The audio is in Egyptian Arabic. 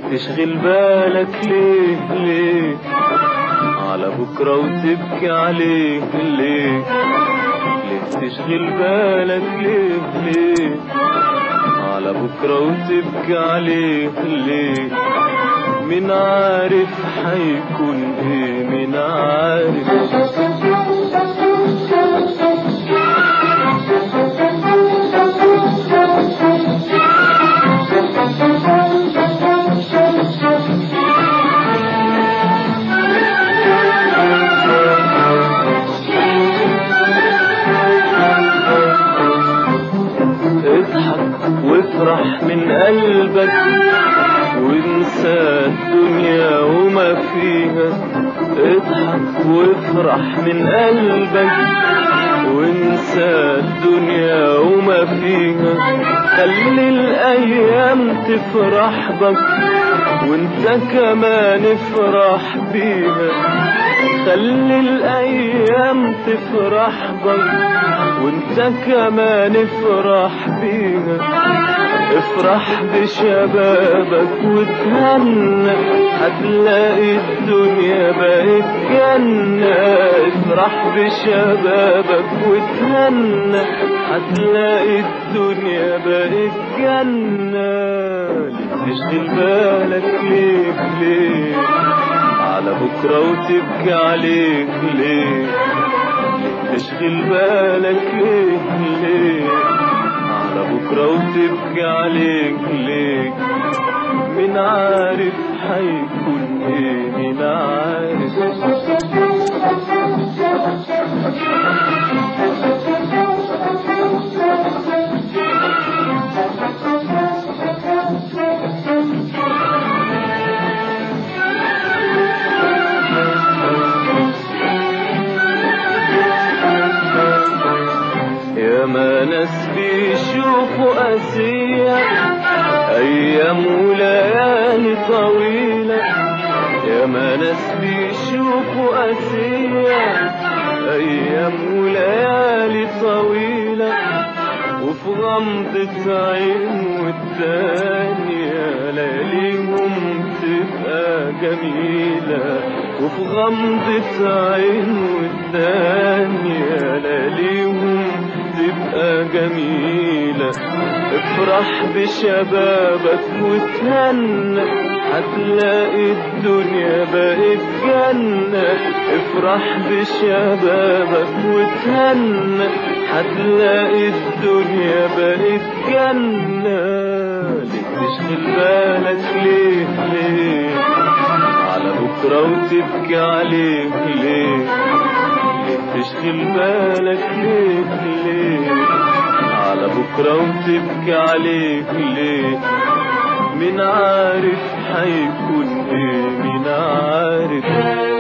تشغل بالك ليه ليه على بكرة وتبكي عليه ليه ليه تشغل بالك ليه ليه على بكرة وتبكي عليه ليه من عارف حيكون ايه من عارف اضحك وافرح من قلبك وانسى الدنيا وما فيها اضحك وافرح من قلبك وانسى الدنيا وما فيها خلي الايام تفرح بك وانت كمان افرح بيها خلي الايام تفرح بك وانت كمان افرح بيها افرح بشبابك وتهنى هتلاقي الدنيا بقت جنة افرح بشبابك وتهنى هتلاقي الدنيا بقت جنة تشغل بالك ليه ليه على بكرة وتبكي عليك ليه تشغل بالك ليه ليه على بكرة وتبكي عليك ليه من عارف حيكون ايه من عارف يا ما ناس بيشوفوا قاسية أيام وليالي طويلة يا ما ناس بيشوفوا قاسية أيام وليالي طويلة وفي غمضة عين والتانية لياليهم تبقى جميلة وفي غمضة عين والتانية لياليهم تبقى جميلة افرح بشبابك وتهنى هتلاقي الدنيا بقت جنة افرح بشبابك وتهنى هتلاقي الدنيا بقت جنة ليه تشغل بالك ليه ليه على بكرة وتبكي عليه ليه ليه تشغل بالك ليه ليه على بكرة وتبكي عليه ليه من عارف حيكون ايه من عارف